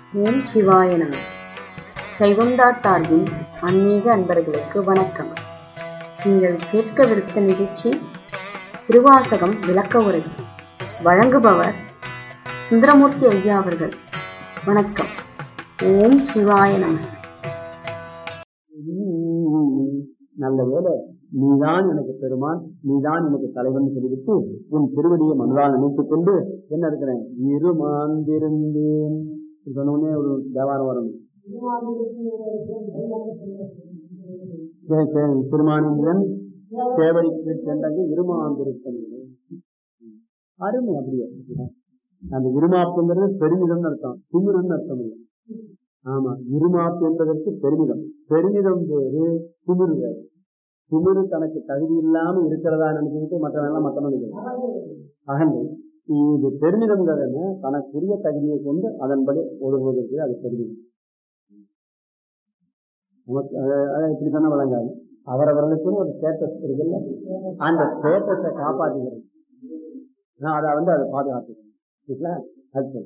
ஓம் சிவாய நம கைகுண்டா சார்பில் ஆன்மீக அன்பர்களுக்கு வணக்கம் நீங்கள் கேட்கவிருக்க நிகழ்ச்சி திருவாசகம் விளக்க உரை வழங்குபவர் சுந்தரமூர்த்தி ஐயா அவர்கள் வணக்கம் ஓம் சிவாய நம நல்ல வேலை நீதான் எனக்கு பெருமான் நீதான் எனக்கு தலைவன் சொல்லிவிட்டு உன் திருவடியை மனதால் நினைத்துக் கொண்டு என்ன இருக்கிறேன் இருமாந்திருந்தேன் சொன்னோடனே ஒரு தேவாரம் வரணும் திருமானந்தன் சேவடிக்கு சென்றாங்க இருமாந்திருத்தன் அருமை அப்படியே அந்த இருமாப்புங்கிறது பெருமிதம் அர்த்தம் திமிருன்னு அர்த்தம் இல்லை ஆமா இருமாப்பு என்பதற்கு பெருமிதம் பெருமிதம் வேறு திமிரு வேறு திமிரு தனக்கு தகுதி இல்லாம இருக்கிறதா நினைச்சுக்கிட்டு மற்றவெல்லாம் மத்தம் அகந்தை இது பெருமிதம்ங்கிறது தனக்குரிய தகுதியை கொண்டு அதன்படி ஒழுகுவதற்கு அது பெருமிதம் நமக்கு இப்படி சொன்ன வழங்காது அவரவர்களுக்குன்னு ஒரு ஸ்டேட்டஸ் இருக்குல்ல அந்த ஸ்டேட்டஸை காப்பாற்றுகிறது அதை வந்து அதை பாதுகாத்துக்கிறேன் அது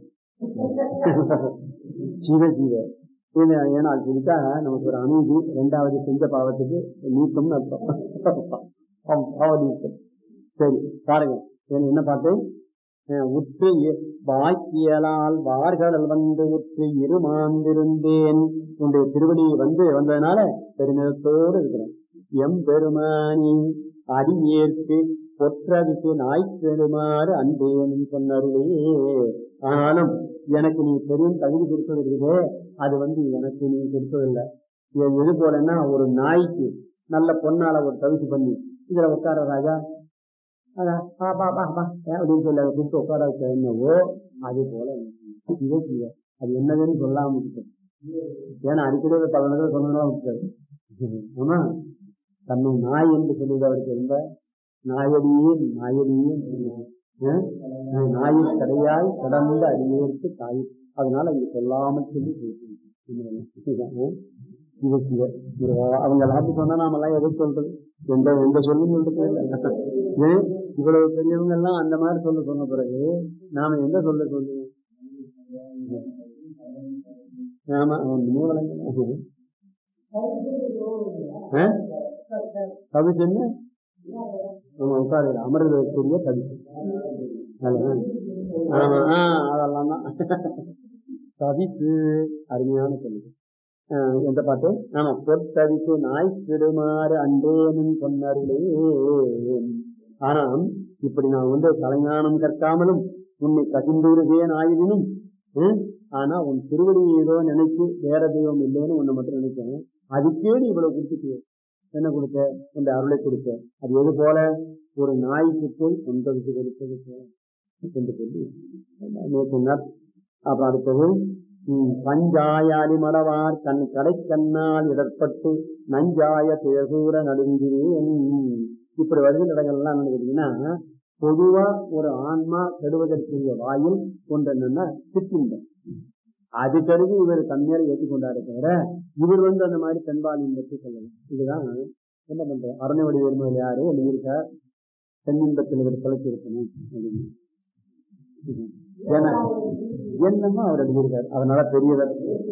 ஜீவ ஜீவ ஏன்னா அது சொல்லிட்டா நமக்கு ஒரு அமைதி ரெண்டாவது செஞ்ச பாவத்துக்கு நீக்கம்னு அர்த்தம் பாவநீக்கம் சரி பாருங்க என்ன பார்த்தேன் உற்று வாக்கியலால் வார்கடல் வந்து உற்று இருமாந்திருந்தேன் உன்னுடைய திருவடி வந்து வந்ததுனால பெருமிதத்தோடு இருக்கிறேன் எம் பெருமானி அடியேற்கு பொற்றதுக்கு நாய் பெருமாறு அன்பேனும் சொன்னருளே ஆனாலும் எனக்கு நீ பெரும் தகுதி கொடுத்தது இருக்குதே அது வந்து எனக்கு நீ கொடுத்ததில்லை எது போலன்னா ஒரு நாய்க்கு நல்ல பொன்னால ஒரு தவிச்சு பண்ணி இதுல உட்கார ராஜா அதான் அப்படின்னு சொல்லி அதை கூப்பிட்டு உட்கார வச்ச என்னவோ அது போல இதே செய்ய அது என்னதுன்னு சொல்லாம விட்டேன் ஏன்னா அடிக்கடி பல நேரத்தில் சொன்னதெல்லாம் விட்டாரு ஆமா தன்னை நாய் என்று சொல்லுவது அவருக்கு ரொம்ப நாயடியே நாயடியே நாயை கடையாய் கடந்த அடியேற்கு தாய் அதனால இங்க சொல்லாமல் சொல்லி அவங்க எல்லாத்தையும் சொன்னா நாம எல்லாம் எதை சொல்றது எந்த எந்த சொல்லும் சொல்றது ஏன் இவ்வளவு பெரியவங்க எல்லாம் அந்த மாதிரி சொல்ல சொன்ன பிறகு நாம எந்த சொல்ல சொல்லுவோம் ஆமா மூலங்க தவிச்சு என்ன நம்ம உட்காரு அமர்வதற்குரிய தவிச்சு ஆமா ஆஹ் அதெல்லாம் தான் தவிப்பு அருமையான சொல்லுது எந்த பாட்டு ஆமா பொற்தவிப்பு நாய் திருமாறு அன்றேனும் சொன்னார்களே ஆனா இப்படி நான் வந்து கலைஞானம் கற்காமலும் உன்னை கசிந்தூருகேன் ஆயுதினும் ஆனா உன் திருவடியை ஏதோ நினைச்சு வேற தெய்வம் இல்லைன்னு உன்னை மட்டும் நினைச்சேன் அதுக்கே நீ இவ்வளவு கொடுத்துட்டு என்ன கொடுத்த இந்த அருளை கொடுத்த அது எது போல ஒரு நாய்க்கு போய் ஒன்பதுக்கு கொடுத்தது போல என்று சொல்லி சொன்னார் அப்புறம் அடுத்தது பஞ்சாயாலி மடவார் தன் கடை கண்ணால் இடர்பட்டு நஞ்சாய தேசூர நடுங்கிறேன் இப்படி வருகிற இடங்கள்லாம் என்ன கேட்டீங்கன்னா பொதுவா ஒரு ஆன்மா கெடுவதற்குரிய வாயில் கொண்டு என்னன்னா சிற்றின்பம் அது கருதி இவர் தன்மையில ஏற்றுக்கொண்டாரு தவிர இவர் வந்து அந்த மாதிரி பெண்பாலின் பற்றி சொல்லலாம் இதுதான் என்ன பண்ற அரணை வடிவேல் யாரு எழுதியிருக்கார் பெண்ணின்பத்தில் இவர் தொலைச்சி இருக்கணும் அப்படின்னு ஏன்னா என்னமோ அவர் எழுதியிருக்காரு அதனால பெரியவர்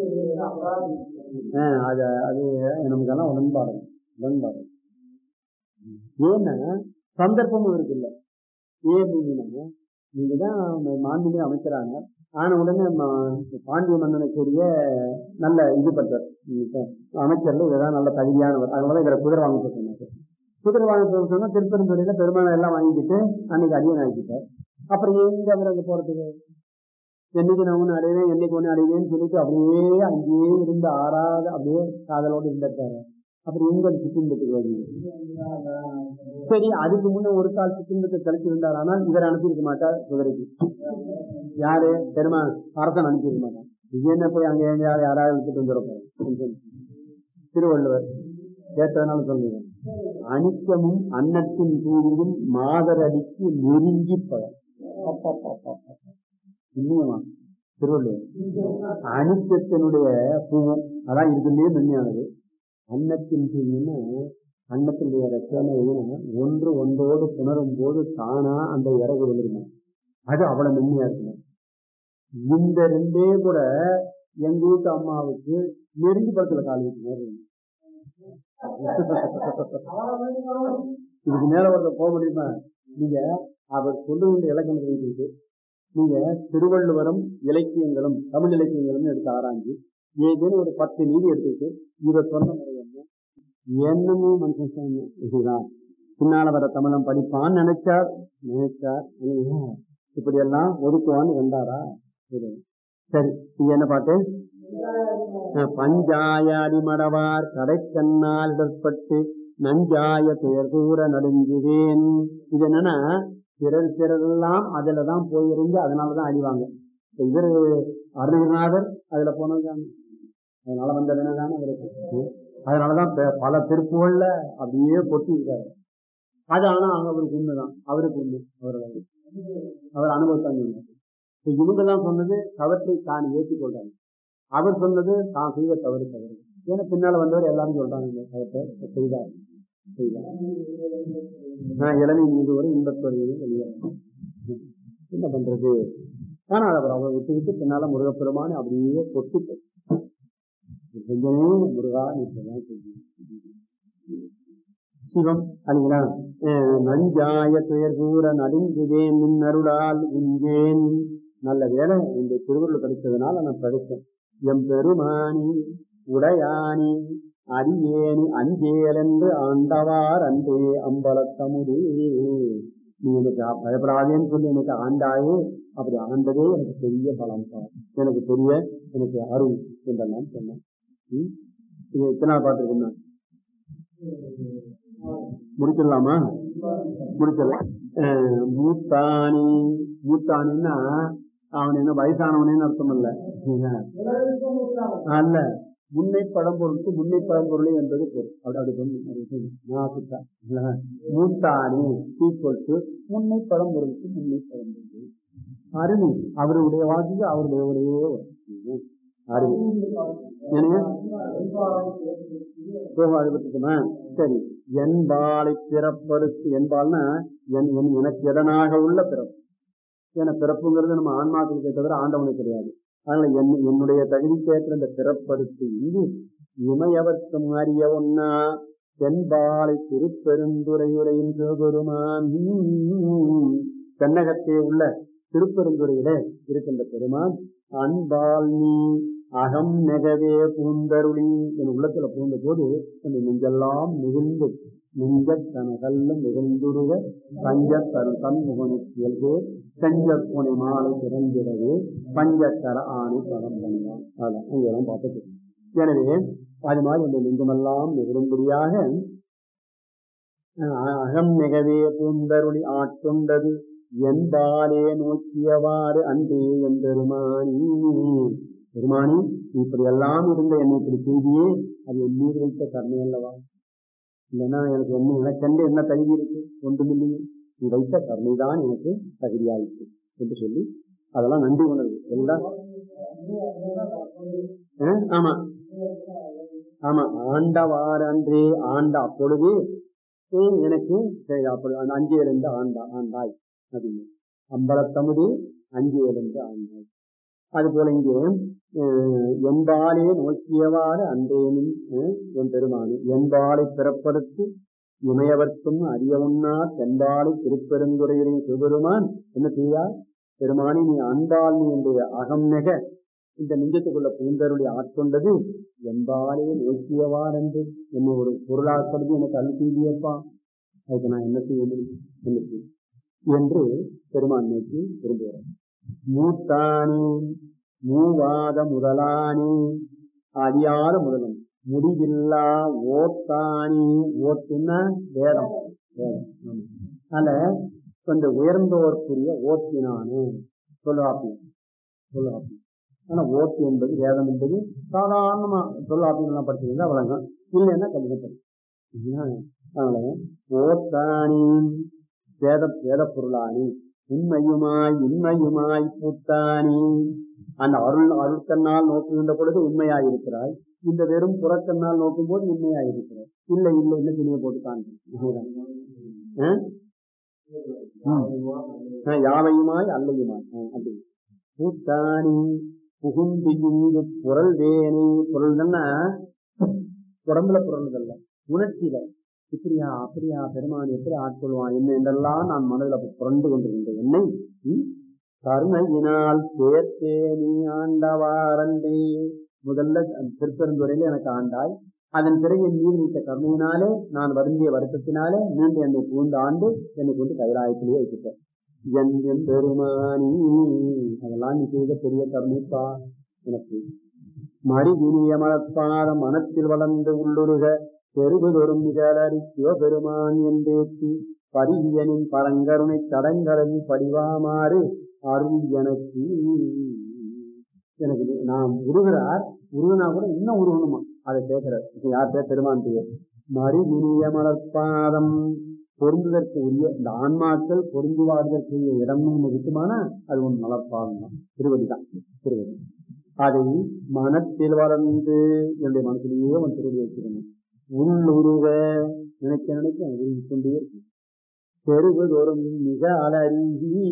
அது அது நமக்கெல்லாம் உடன்பாடு உடன்பாடு ஏன்னா சந்தர்ப்பமும் இருக்கு இல்ல ஏன் அப்படின்னா நீங்க தான் மாண்புமே அமைக்கிறாங்க ஆன உடனே பாண்டிய மன்னனுக்குரிய நல்ல இது பற்றார் அமைச்சர்ல இதுதான் நல்ல தகுதியானவர் அதனால இவரை குதிரை வாங்க சொன்னார் குதிரை வாங்க சொன்னா திருப்பெருந்துறையில பெருமானம் எல்லாம் வாங்கிட்டு அன்னைக்கு அடியன் ஆகிட்டார் அப்புறம் எங்க அவர் அங்க போறதுக்கு என்னைக்கு நான் ஒண்ணு அடைவேன் என்னைக்கு ஒண்ணு அடைவேன்னு சொல்லிட்டு அப்படியே அங்கேயே இருந்து ஆறாத அப்படியே காதலோடு இருந்திருக்காரு அப்புறம் எங்க சித்தின்பத்துக்கு வருது சரி அதுக்கு முன்ன ஒரு கால் சித்தின்பத்தை கழிச்சு இருந்தார் ஆனால் இவர் அனுப்பியிருக்க மாட்டார் குதிரைக்கு யாரு பெருமா அரசன் அனுப்பியிருக்க மாட்டான் இது என்ன போய் அங்க எங்கேயாவது யாராவது விட்டுட்டு வந்துடப்போம் திருவள்ளுவர் கேட்டதுனால சொல்லுங்க அணிக்கமும் அன்னத்தின் கூடியும் மாதரடிக்கு நெருங்கி பழம் இன்னுமா திருவள்ளுவர் அனித்தத்தினுடைய பூவும் அதான் இதுலயே மென்மையானது அன்னத்தின் பூவுன்னா அன்னத்தினுடைய ரத்தனை ஒன்று ஒன்றோடு புணரும் போது தானா அந்த இறகு விழுமா அது அவ்வளவு மென்மையா இருக்கணும் இந்த ரெண்டே கூட எங்க வீட்டு அம்மாவுக்கு நெருங்கி படத்துல கால் வச்சு இதுக்கு மேல ஒருத்தர் போக முடியுமா நீங்க அவர் சொல்லுகின்ற இலக்கணத்தை வைத்துட்டு நீங்க திருவள்ளுவரும் இலக்கியங்களும் தமிழ் இலக்கியங்களும் எடுத்து ஆராய்ஞ்சு ஏதேனும் ஒரு பத்து நீதி எடுத்துட்டு இவர் சொன்ன முறை என்ன என்னமோ மனுஷன் சொன்ன இதுதான் பின்னால வர தமிழன் படிப்பான்னு நினைச்சார் நினைச்சார் இப்படி எல்லாம் ஒதுக்குவான்னு வந்தாரா சரி சரி இது என்ன பாட்டு பஞ்சாய அடிமடவார் கடைக்கண்ணால் இடர்பட்டு நஞ்சாய பெயர் கூற நடுங்குவேன் இது என்னன்னா பிறர் பிறரெல்லாம் அதுலதான் போயிருந்து அதனாலதான் அடிவாங்க இவர் அருணகிரிநாதர் அதுல போனதுதாங்க அதனால வந்தது என்னதானே அவருக்கு அதனாலதான் பல திருப்புகள்ல அப்படியே கொட்டி இருக்காரு அது ஆனா அவருக்கு உண்மைதான் அவருக்கு உண்மை அவர் அவர் அனுபவத்தாங்க இவங்க தான் சொன்னது தவற்றை தான் ஏற்றுக்கொள்றாங்க அவர் சொன்னது தான் செய்த தவறு தவறு ஏன்னா பின்னால வந்தவர் எல்லாரும் சொல்றாங்க தவற்றை செய்தார் செய்தார் இளமை மீது ஒரு இன்பத்தொழிலையும் வெளியேறும் என்ன பண்றது ஆனா அவர் அவரை விட்டு விட்டு பின்னால முருகப்பெருமானு அப்படியே கொட்டு செஞ்சனே முருகா இப்பதான் சிவம் அல்லீங்களா நஞ்சாய துயர் கூற நடுங்குவேன் நின் அருளால் உஞ்சேன் நல்ல வேலை இந்த திருவள்ளுவர் படித்ததுனால நான் படித்தேன் எம் பெருமானி உடையானி அடியேனி அஞ்சேல் என்று ஆண்டவார் அன்றே அம்பலத்தமுதே நீ எனக்கு பயப்படாதேன்னு சொல்லி எனக்கு ஆண்டாயே அப்படி ஆண்டதே எனக்கு பெரிய பலம் தான் எனக்கு பெரிய எனக்கு அருள் என்றெல்லாம் சொன்னேன் இது எத்தனை பார்த்துருக்கேன் முடிச்சிடலாமா முடிச்சிடல மூத்தானி மூத்தானின்னா அவன் என்ன வயசானவனேன்னு அர்த்தம் இல்ல அல்ல முன்னை பழம்பொருளுக்கு முன்னை பழம்பொருளை என்பது பொருள் அப்படி அப்படி மூத்தானி ஈக்குவல் டு முன்னை பழம்பொருளுக்கு முன்னை பழம்பொருள் அருமை அவருடைய வாசிக்கு அவருடைய ஒரே அருமை பட்டுமா சரி என்பாலை பிறப்பறுத்து என்பால்னா எனக்கு எதனாக உள்ள பிறப்பு ஏன்னா பிறப்புங்கிறது நம்ம ஆன்மாக்களுக்கு தவிர ஆண்டவனுக்கு கிடையாது அதனால என் என்னுடைய தகுதிக்கேற்ற இந்த பிறப்படுத்து இங்கு இமையவர்க்கும் அறிய ஒன்னா தென்பாலை திருப்பெருந்துறையுரையின் சிவபெருமான் தென்னகத்தே உள்ள திருப்பெருந்துறையில இருக்கின்ற பெருமான் அன்பால் நீ அகம் நெகவே பூந்தருளி என் உள்ளத்துல பூந்த போது அந்த நெஞ்செல்லாம் மிகுந்து நெஞ்ச கனகல்ல மிகுந்துருக பஞ்ச தரு தன்முகனுக்கு செஞ்ச புனை மாலை திறந்திடவே பஞ்சக்கர ஆணை படம் பண்ணலாம் அதான் இங்கெல்லாம் பார்த்துட்டு எனவே அது மாதிரி அந்த நெஞ்சமெல்லாம் நிகழும்படியாக அகம் நெகவே பூந்தருளி ஆட்கொண்டது என்பாலே நோக்கியவாறு அன்றே எம்பெருமானி பெருமானி இப்படி எல்லாம் இருந்த என்னை இப்படி செய்தியே அது என் மீது வைத்த கருணை அல்லவா இல்லைன்னா எனக்கு என்ன எனக்கென்று என்ன தகுதி இருக்கு ஒன்றுமில்லையே நீ வைத்த கருணை தான் எனக்கு தகுதியாயிற்று என்று சொல்லி அதெல்லாம் நன்றி உணர்வு எல்லாம் ஆமா ஆமா ஆண்டவாறு அன்றே ஆண்ட அப்பொழுது எனக்கு அப்பொழுது அந்த அஞ்சு இருந்து ஆண்டா ஆண்டாய் அப்படின்னு அம்பலத்தமுது அஞ்சு இருந்து ஆண்டாய் அது போல இங்கே என்பாலே நோக்கியவாறு அன்றேனும் என் பெருமானு என்பாலை பிறப்படுத்தி இமையவர்க்கும் அறியவுன்னா தென்பாலை திருப்பெருந்துறையுடைய சிவபெருமான் என்ன செய்யா பெருமானி நீ அன்பால் நீ என்னுடைய அகம் நெக இந்த நெஞ்சத்துக்குள்ள பூந்தருளி ஆட்கொண்டது என்பாலே நோக்கியவார் என்று என்னை ஒரு பொருளாக்கப்படுது எனக்கு அருள் செய்தியப்பா அதுக்கு நான் என்ன செய்ய முடியும் எனக்கு என்று பெருமான் நோக்கி விரும்புகிறார் மூத்தானே மூவாத முதலானே அடியாத முதலும் முடிவில்லா ஓத்தானி ஓட்டுன்னா வேதம் வேதம் அதுல கொஞ்சம் உயர்ந்தோர்க்குரிய ஓட்டினானே சொல்லுவாப்பி சொல்லுவாப்பி ஆனா ஓட்டு என்பது வேதம் என்பது சாதாரணமா சொல்லாப்பிலாம் படிச்சிருந்தா வழங்கும் இல்லைன்னா கல்விப்படும் அதனால ஓத்தானி வேத வேத பொருளானி உண்மையுமாய் உண்மையுமாய் பூத்தானி அந்த அருள் அருட்கண்ணால் நோக்குகின்ற பொழுது உண்மையாய் இருக்கிறாய் இந்த வெறும் புறக்கண்ணால் நோக்கும் போது உண்மையாய் இருக்கிறாய் இல்லை இல்லை என்ன துணியை போட்டு காண்பேன் யாவையுமாய் அல்லையுமாய் அப்படி பூத்தானி புகுந்து இங்கு புரள் வேணி புரள்னா உடம்புல புரள்தல்ல உணர்ச்சியில இப்படியா அப்படியா பெருமான் எப்படி ஆட்கொள்வான் என்ன என்றெல்லாம் நான் மனதில் அப்ப புரண்டு கொண்டிருந்த என்னை ம், கருணையினால் சேர்த்தே நீ ஆண்டவாரண்டே முதல்ல திருப்பெருந்துறையில எனக்கு ஆண்டாய் அதன் பிறகு என் மீது வைத்த கருணையினாலே நான் வருந்திய வருத்தத்தினாலே மீண்டும் என்னை பூந்து ஆண்டு என்னை கொண்டு கைலாயத்திலேயே வைக்கிட்டேன் என் என் பெருமானி அதெல்லாம் நீ செய்த பெரிய கருணைப்பா எனக்கு மறிவினிய மலப்பாத மனத்தில் வளர்ந்து உள்ளுருக பெருகுதொரும் நிகழறி சிவபெருமான் என்றேத்தி பரிவியனின் பரங்கருணை தடங்கரவி படிவாமாறு அருள் எனக்கு எனக்கு இது- நாம் உருகிறார் உருகுனா கூட இன்னும் உருகணுமா அதை கேட்கிறார் யார் பேர் பெருமான் பெயர் மறிவினிய மலர்பாதம் பொருந்துதற்கு உரிய இந்த ஆன்மாக்கள் பொருந்து வாழ்வதற்குரிய இடமும் இருக்குமானா அது உன் மலர்பாதம் தான் திருவடி தான் திருவடி அதை மனத்தில் வளர்ந்து என்னுடைய மனத்திலேயே அவன் திருவடி வச்சிருக்கணும் உள்ளுருவ நினைக்க நினைக்க உருகி கொண்டே இருக்கும் பெருகுதோறும் மிக அலறி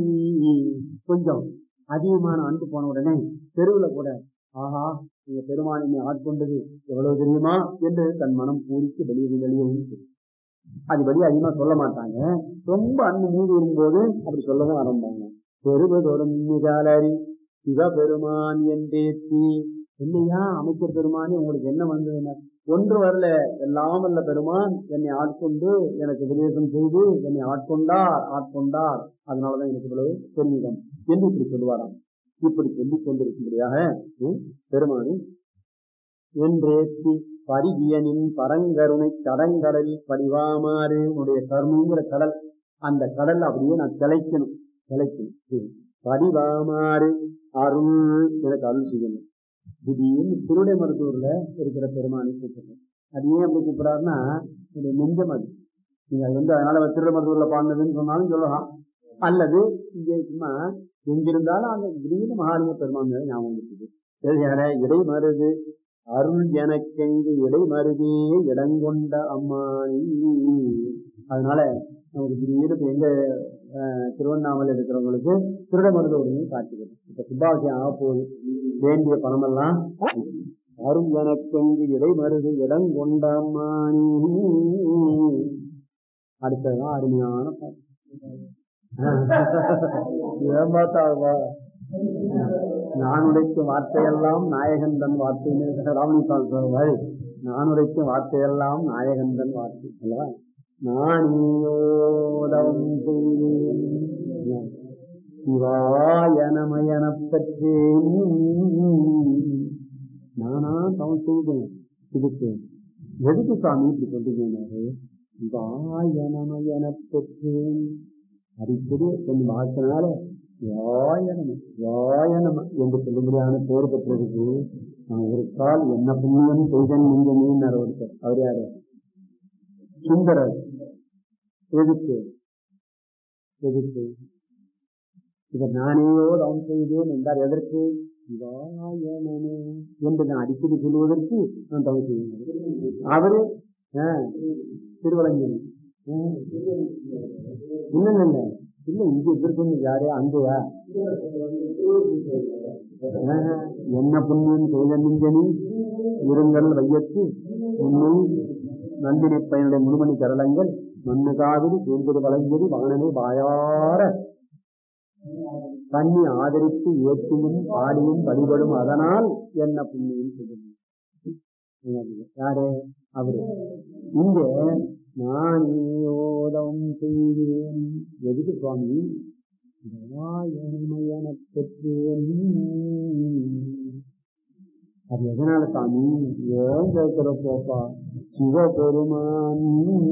கொஞ்சம் அதிகமான அன்பு போன உடனே தெருவுல கூட ஆஹா நீங்க பெருமானினை ஆட்கொண்டது எவ்வளவு தெரியுமா என்று தன் மனம் பூரித்து வெளியே வெளியே ஊத்து. அது வெளியே அதிகமா சொல்ல மாட்டாங்க ரொம்ப அன்பு மூடி வரும்போது அப்படி சொல்லவும் ஆரம்பிப்பாங்க பெருகுதோறும் மிக அலறி சிவபெருமான் என்றேத்தி இல்லையா அமைச்சர் பெருமானி உங்களுக்கு என்ன வந்ததுன்னா ஒன்று வரல எல்லாம் வல்ல பெருமான் என்னை ஆட்கொண்டு எனக்கு உபதேசம் செய்து என்னை ஆட்கொண்டார் ஆட்கொண்டார் அதனாலதான் எனக்கு இவ்வளவு பெருமிதம் என்று இப்படி சொல்லுவாராம் இப்படி சொல்லிக் கொண்டிருக்கும்படியாக ம், பெருமானி என்றேத்தி பரிவியனின் பரங்கருணை தடங்கடலில் படிவாமாறு உன்னுடைய கருணைங்கிற கடல் அந்த கடல் அப்படியே நான் திளைக்கணும் திளைக்கணும் ம். படிவாமாறு அருள் எனக்கு அருள் செய்யணும் திடீர்னு திருடை மருத்துவர்ல இருக்கிற பெருமானை கூப்பிடுறேன் அது ஏன் அப்படி கூப்பிடாருன்னா இது நெஞ்சம் அது நீங்க அது வந்து அதனால அவர் திருடை மருத்துவர்ல பாடினதுன்னு சொன்னாலும் சொல்லலாம் அல்லது இங்கே சும்மா எங்கிருந்தாலும் அந்த திடீர்னு மகாலிங்க பெருமான் மேல ஞாபகம் இருக்குது சரியான இடை மருது அருள் எனக்கெங்கு இடை மருதே இடங்கொண்ட அம்மானி அதனால நமக்கு திடீர்னு இப்ப எங்க அஹ், திருவண்ணாமலை இருக்கிறவங்களுக்கு திருட மருத்துவரையும் காட்டுகிறது இப்ப சுப்பாவசியம் ஆக போகுது வேண்டிய பணமெல்லாம் அருள் எனக்கெங்கு இடை மருது இடம் கொண்டாமானி அடுத்ததுதான் அருமையான பாட்டு ஏன் பார்த்தாவா நான் உடைக்கும் வார்த்தையெல்லாம் நாயகன் தன் வார்த்தைன்னு ராமலிங்கம் சொல்ற மாதிரி நான் உடைக்கும் வார்த்தையெல்லாம் நாயகன் தன் வார்த்தை அல்லவா நானியோதம் செய்தேன் சிவாய நமயனப் பெற்றேன் நானா தவம் செய்தேன் இதுக்கு எதுக்கு சாமி இப்படி சொல்றீங்கன்னாரு சிவாய நமயனப் பெற்றேன் அடிக்கடி கொஞ்சம் வாழ்த்தினால யாயனம யாயனம என்று சொல்லும்படியான பேர் பெற்றதுக்கு நான் ஒரு கால் என்ன புண்ணியம் செய்தன் நெஞ்சமேன்னு ஒருத்தர் அவர் யாரு சுந்தரர் எதுக்கு எதுக்கு இவர் நானேயோ தவம் செய்தேன் என்றார் எதற்கு சிவாயனமே என்று நான் அடிக்கடி சொல்லுவதற்கு நான் தவம் செய்தேன் அவரு ஆ, திருவலங்கிரி ஆ. இல்ல இல்ல இல்ல இல்ல இங்க எதிர்ப்பு யாரு அங்கயா ஆஹா, என்ன புண்ணியம் செய்த நெஞ்சனி இருங்கள் வையத்து உண்மை நந்தினை பயனுடைய முழுமணி கரளங்கள் மண்ணு காவிரி கூந்தது வளைஞ்சது வானனை வாயார கண்ணி ஆதரித்து ஏற்றியும் பாடியும் வழிபடும் அதனால் என்ன புண்ணியம் செய்யும் யாரு அவரு இங்க நான் யோதம் செய்தேன் எதுக்கு சுவாமி எனப் பெற்றேன் அது எதனால சாமி ஏன் கேட்கிற போப்பா சிவபெருமான்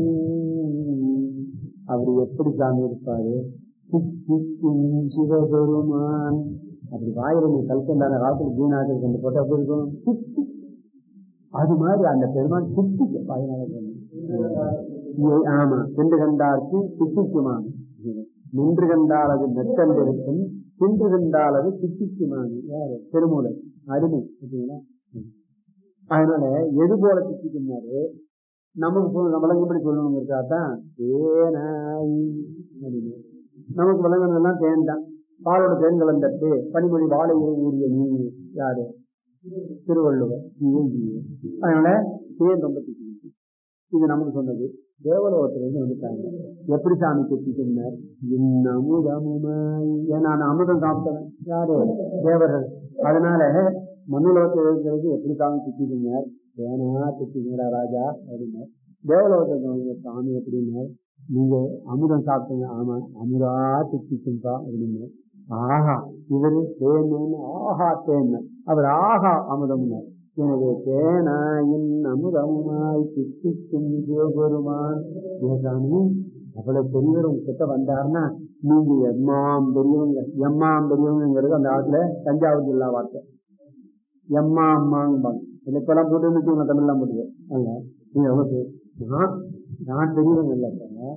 அவர் எப்படி சாமி இருப்பாரு சித்திக்கும் சிவபெருமான் அப்படி வாயில நீ கல்கண்டான காலத்துல ஜீனாக கொண்டு போட்டா எப்படி இருக்கும் சித்தி அது மாதிரி அந்த பெருமான் சித்திக்கு வாயினால சொன்னேன். ஏ- ஆமா சென்று கண்டார்க்கு சித்திக்குமான் நின்று கண்டால் அது நெட்டண்டிருக்கும் சென்று கண்டால் அது சித்திக்குமான் யாரு திருமூலர் அருமை பார்த்தீங்களா? அதனால எது போல சித்திக்குமாரு நமக்கு போ- நம்ம விளங்கும்படி சொல்லணுங்கிறதா தான் தேனாய் அப்படின்னு நமக்கு விளங்குனதெல்லாம் தேன் தான் பாலோட தேன் கலந்தட்டு பனிமொழி வாழை ஊறிய நீ யாரு திருவள்ளுவர் நீயும் நீயும். அதனால தேன் ரொம்ப திக்கிச்சு இது நமக்கு சொன்னது தேவலோகத்திலிருந்து வந்துட்டாங்க எப்படி சாமி திட்டி சொன்னார் இன்னமுதமுமாய் ஏன்னா நான் அமுதம் சாப்பிட்டவன் யாரு தேவர்கள் அதனால மண்ணுலகத்தில் இருக்கிறது எப்படி சாமி திட்டி சொன்னார் வேணா திட்டிங்களா ராஜா அப்படின்னார் தேவலோகத்தில் வந்து சாமி எப்படின்னார் நீங்க அமுதம் சாப்பிட்டீங்க ஆமா அமுதா திட்டிச்சுப்பா அப்படின்னு ஆஹா இவரு தேன்னு ஆஹா தேன்னு அவர் ஆஹா அமுதம்னார் எனவே தேனாயின் அமுதமுமாய் திட்டிக்கும் சிவபெருமான் ஏசாமி அவ்வளவு பெரியவர் உங்ககிட்ட வந்தாருன்னா நீங்க எம்மாம் பெரியவங்க எம்மாம் பெரியவங்கிறது அந்த காலத்துல தஞ்சாவூர் ஜில்லா வார்த்தை எம்மா அம்மாங்பாங்க இல்லை இப்பெல்லாம் போட்டு வச்சுங்க தமிழ்லாம் போட்டு அல்ல நீ எவ்வளவு நான் நான் பெரியவங்க இல்லை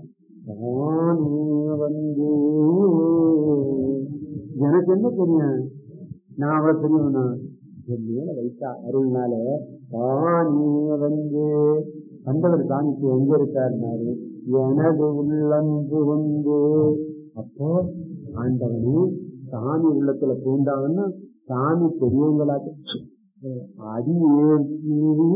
நானே வந்து எனக்கு என்ன தெரியும் நான் அவ்வளவு பெரியவனா என் மேல வைத்தா அருள்னால தானே வந்து கண்டவர் காணிக்கு எங்க இருக்காருனாரு எனது உள்ளம் புகுந்து அப்போ ஆண்டவனே சாமி உள்ளத்துல பூண்டாங்கன்னா சாமி பெரியவங்களாக அடியேற்கு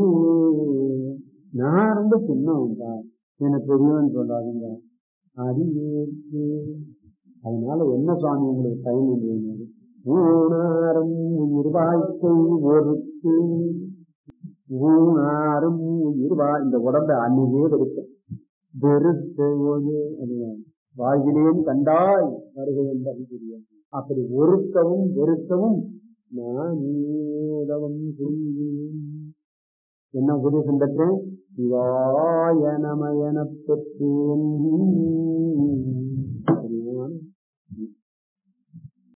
நான் ரொம்ப சின்னவன்பா என்ன பெரியவன் சொல்றாங்க அடியேற்கு அதனால என்ன சுவாமி உங்களுக்கு பயன் என்று ஊனாரும் உயிர் வாழ்க்கை ஒருக்கு ஊனாரும் உயிர் வா இந்த உடம்பை அன்னையே வெறுத்த வெறுத்த ஒரு அதுதான் வாழ்கிலேன் கண்டாய் வருகை என்பது தெரியும் அப்படி ஒருக்கவும் வெறுக்கவும் நான் உதவும் செய்வேன் என்ன உபதேசம் பெற்றேன் சிவாய நமயன பெற்றேன்